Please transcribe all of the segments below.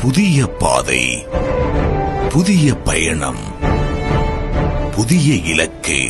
புதிய பாதை புதிய பயணம் புதிய இலக்கு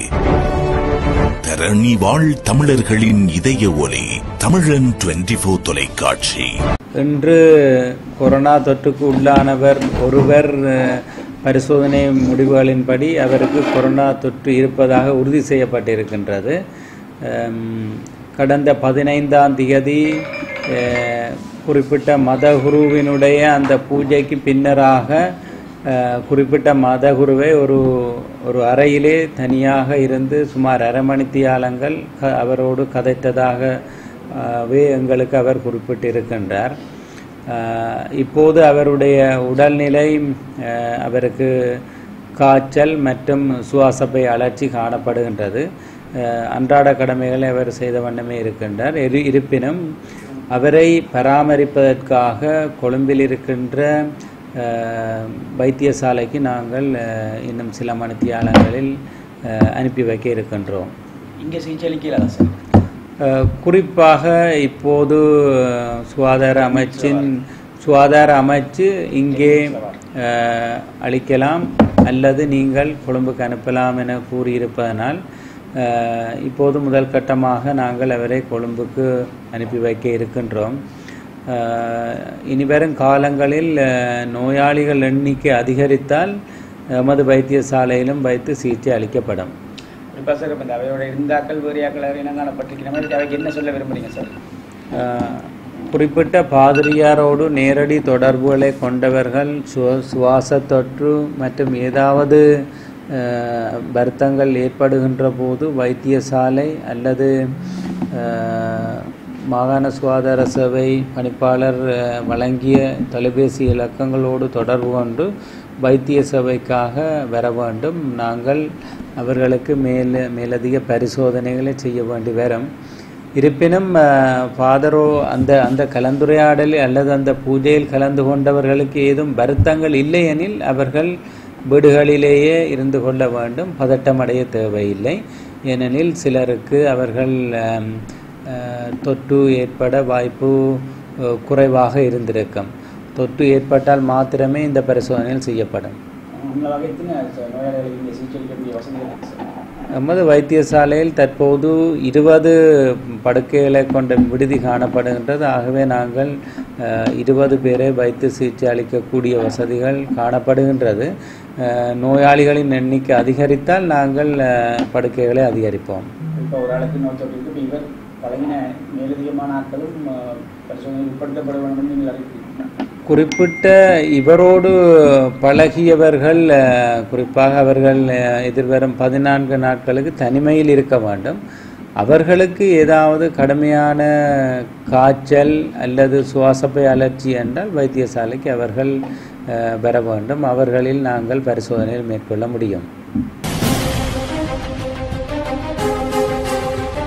தரணி வாழ் தமிழர்களின் இதய ஒலி தமிழன் டுவெண்டி போர் தொலைக்காட்சி இன்று கொரோனா தொற்றுக்கு உள்ளானவர் ஒருவர் அஹ், பரிசோதனை முடிவுகளின்படி அவருக்கு கொரோனா தொற்று இருப்பதாக உறுதி செய்யப்பட்டிருக்கின்றது அம், கடந்த பதினைந்தாம் தேதி அஹ், குறிப்பிட்ட மதகுருவினுடைய அந்த பூஜைக்கு பின்னராக அஹ், குறிப்பிட்ட மதகுருவை ஒரு ஒரு அறையிலே தனியாக இருந்து சுமார் அரை மணித்தியாலங்கள் க- அவரோடு கதைத்ததாக வே எங்களுக்கு அவர் குறிப்பிட்டிருக்கின்றார் அஹ், இப்போது அவருடைய உடல்நிலை அஹ், அவருக்கு காய்ச்சல் மற்றும் சுவாசப்பை அழற்சி காணப்படுகின்றது அஹ், அன்றாட கடமைகளை அவர் செய்த வண்ணமே இருக்கின்றார் இரு இருப்பினும் அவரை பராமரிப்பதற்காக கொழும்பில் இருக்கின்ற அஹ், வைத்தியசாலைக்கு நாங்கள் அஹ், இன்னும் சில மணித்தியாலங்களில் அஹ், அனுப்பி வைக்க இருக்கின்றோம் இங்கே சிகிச்சை அளிக்கலாதா சார் அஹ், குறிப்பாக இப்போது அஹ், சுகாதார அமைச்சின் சுகாதார அமைச்சு இங்கே அஹ், அளிக்கலாம் அல்லது நீங்கள் கொழும்புக்கு அனுப்பலாம் என கூறியிருப்பதனால் அஹ், இப்போது முதல் கட்டமாக நாங்கள் அவரை கொழும்புக்கு அனுப்பி வைக்க இருக்கின்றோம் அஹ், இனிவரும் காலங்களில் அஹ், நோயாளிகள் எண்ணிக்கை அதிகரித்தால் எமது வைத்தியசாலையிலும் வைத்து சிகிச்சை அளிக்கப்படும் குறிப்பாக சார் இப்போ இந்த அவையோட இருந்தாக்கள் வேறியாக்கள் அவர் இனம் காணப்பட்டிருக்கிற மாதிரி அவைக்கு என்ன சொல்ல விரும்புறீங்க சார் ஆஹ், குறிப்பிட்ட பாதிரியாரோடு நேரடி தொடர்புகளை கொண்டவர்கள் சுவ சுவாச தொற்று மற்றும் ஏதாவது ஆஹ், வருத்தங்கள் ஏற்படுகின்ற போது வைத்தியசாலை அல்லது ஆஹ், மாகாண சுகாதார சேவை பணிப்பாளர் ஆஹ், வழங்கிய தொலைபேசி இலக்கங்களோடு தொடர்பு கொண்டு வைத்திய சேவைக்காக வர வேண்டும் நாங்கள் அவர்களுக்கு மேல் மேலதிக பரிசோதனைகளை செய்ய வேண்டி வரும் இருப்பினும் அஹ், ஃபாதரோ அந்த அந்த கலந்துரையாடலில் அல்லது அந்த பூஜையில் கலந்து கொண்டவர்களுக்கு ஏதும் வருத்தங்கள் இல்லையெனில் அவர்கள் வீடுகளிலேயே இருந்து கொள்ள வேண்டும் பதட்டமடைய தேவையில்லை ஏனெனில் சிலருக்கு அவர்கள் அம், அஹ், தொற்று ஏற்பட வாய்ப்பு அஹ், குறைவாக இருந்திருக்கும் தொற்று ஏற்பட்டால் மாத்திரமே இந்த பரிசோதனைகள் செய்யப்படும் உங்களை வகை எத்தனை சார் நோயாளிகளுக்கு இங்கே சிகிச்சை அளிக்கக்கூடிய வசதி இருக்கு சார் நமது வைத்தியசாலையில் தற்போது இருபது படுக்கைகளை கொண்ட விடுதி காணப்படுகின்றது ஆகவே நாங்கள் அஹ், இருபது பேரை வைத்து சிகிச்சை அளிக்கக்கூடிய வசதிகள் காணப்படுகின்றது அஹ், நோயாளிகளின் எண்ணிக்கை அதிகரித்தால் நாங்கள் அஹ், படுக்கைகளை அதிகரிப்போம் இப்போ ஒரு ஆளுக்கு நோய் தொற்று இருக்கு இப்போ இவர் பழகின மேலதிகமான ஆட்களும் அஹ், பரிசோதனைக்கு உட்படுத்தப்பட வேண்டும் என்று நீங்கள் அறிவிக்கிறீங்க குறிப்பிட்ட இவரோடு பழகியவர்கள் அஹ், குறிப்பாக அவர்கள் அஹ், எதிர்வரும் பதினான்கு நாட்களுக்கு தனிமையில் இருக்க வேண்டும் அவர்களுக்கு ஏதாவது கடுமையான காய்ச்சல் அல்லது சுவாசப்பை அலர்ஜி என்றால் வைத்தியசாலைக்கு அவர்கள் அஹ், பெற வேண்டும் அவர்களில் நாங்கள் பரிசோதனைகள் மேற்கொள்ள முடியும்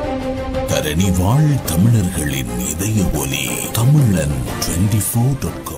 தரணி வாழ் தமிழர்களின் இதய ஒலி தமிழன் டுவெண்டி போர் டாட்